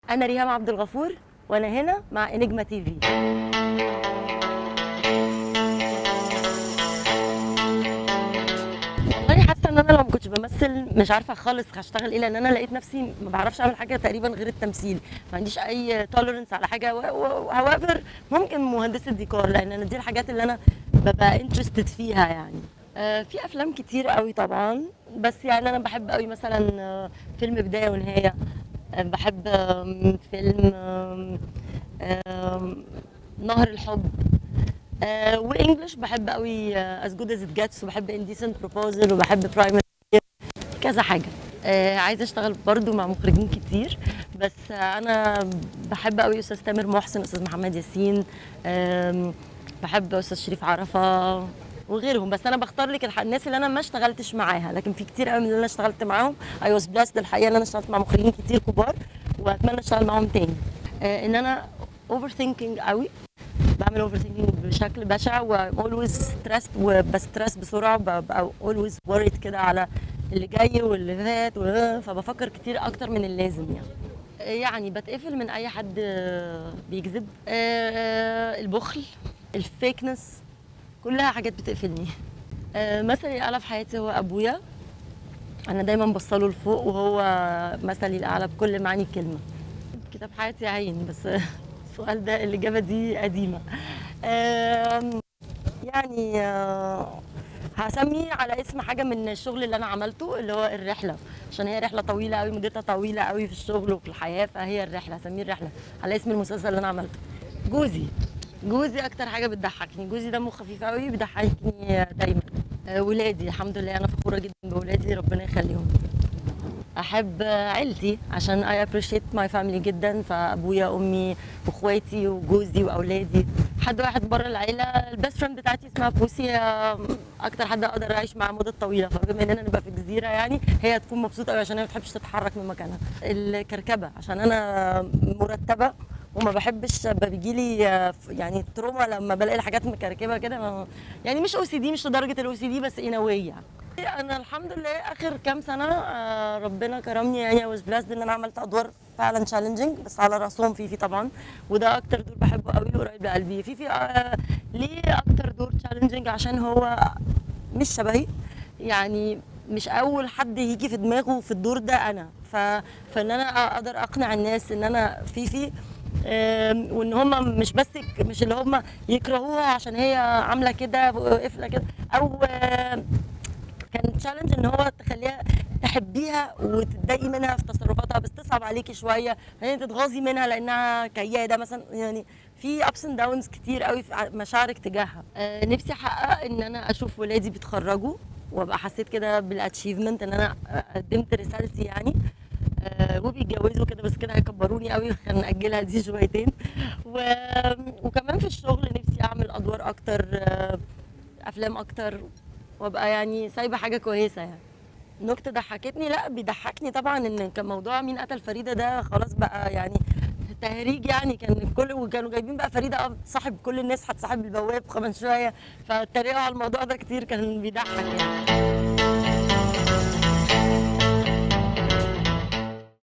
انا ريهام عبد الغفور وانا هنا مع انجما تي في والله حاسه ان انا لو ما كنتش بمثل مش عارفه خالص هشتغل ايه لان انا لقيت نفسي ما بعرفش اعمل حاجه تقريبا غير التمثيل ما عنديش اي توليرنس على حاجه هوافر ممكن مهندسه ديكور لان انا دي الحاجات اللي انا ببقى انترستد فيها يعني آه، في افلام كتير قوي طبعا بس يعني انا بحب قوي مثلا آه، فيلم بدايه ونهايه آه، بحب آم، فيلم آم، آم، نهر الحب آه، وانجلش بحب قوي از جود از ات جيتس وبحب انديسنت بروبوزل وبحب برايمري كذا حاجه آه، عايزه اشتغل برضو مع مخرجين كتير بس آه، انا بحب قوي استاذ تامر محسن استاذ محمد ياسين آم، بحب استاذ شريف عرفه وغيرهم بس انا بختار لك الح- الناس اللي انا ما اشتغلتش معاها لكن في كتير قوي من اللي انا اشتغلت معاهم اي واز بلاست الحقيقه ان انا اشتغلت مع مخرجين كتير كبار واتمنى اشتغل معاهم تاني آه، ان انا اوفر ثينكينج قوي بعمل اوفر ثينكينج بشكل بشع و always ستريس وبستريس بسرعه ببقى always worried كده على اللي جاي واللي فات و- فبفكر كتير اكتر من اللازم يعني يعني بتقفل من اي حد بيكذب آه، البخل الفيكنس كلها حاجات بتقفلني آه، مثلي الاعلى في حياتي هو ابويا انا دايما بصله لفوق وهو مثلي الاعلى بكل معاني الكلمه كتاب حياتي عين بس السؤال ده الاجابه دي قديمه آم، يعني آه، هسميه على اسم حاجه من الشغل اللي انا عملته اللي هو الرحله عشان هي رحله طويله قوي مدتها طويله قوي في الشغل وفي الحياه فهي الرحله هسميه الرحله على اسم المسلسل اللي انا عملته جوزي جوزي اكتر حاجه بتضحكني جوزي دمه خفيف قوي بيضحكني دايما آه، ولادي الحمد لله انا فخوره جدا بولادي ربنا يخليهم احب عيلتي عشان اي appreciate ماي فاميلي جدا فابويا وامي واخواتي وجوزي واولادي حد واحد بره العيله البيست فريند بتاعتي اسمها بوسي هي اكتر حد اقدر اعيش معاه مده طويله فبما اننا نبقى في جزيره يعني هي تكون مبسوطه قوي عشان هي ما بتحبش تتحرك من مكانها الكركبه عشان انا مرتبه وما بحبش بيجي لي يعني تروما لما بلاقي الحاجات مكركبه كده ما- يعني مش او سي دي مش لدرجه الاو سي دي بس ان واي يعني انا الحمد لله اخر كام سنه آه، ربنا كرمني يعني I was blessed ان انا عملت ادوار فعلا تشالنجينج بس على راسهم فيفي طبعا وده اكتر دور بحبه قوي وقريب لقلبي فيفي آه، ليه اكتر دور تشالنجينج عشان هو مش شبهي يعني مش اول حد يجي في دماغه في الدور ده انا ف... فان انا اقدر اقنع الناس ان انا فيفي آم، وان هم مش بس ك- مش اللي هم يكرهوها عشان هي عامله كده قفله كده او آم، كان تشالنج ان هو تخليها تحبيها وتتضايقي منها في تصرفاتها بس تصعب عليكي شويه يعني تتغاظي منها لانها كياده مثلا يعني في ابس اند داونز كتير قوي في ع- مشاعرك تجاهها آه نفسي احقق ان انا اشوف ولادي بيتخرجوا وابقى حسيت كده بالاتشيفمنت ان انا قدمت رسالتي يعني آه وبيتجوزوا كده بس كده هيكبروني قوي هنأجلها دي شويتين و... وكمان في الشغل نفسي اعمل ادوار اكتر آه افلام اكتر وابقى يعني سايبه حاجه كويسه يعني نكته ضحكتني لا بيضحكني طبعا ان كان موضوع مين قتل فريده ده خلاص بقى يعني تهريج يعني كان الكل وكانوا جايبين بقى فريده اه صاحب كل الناس هتصاحب البواب كمان شويه فاتريقوا على الموضوع ده كتير كان بيضحك يعني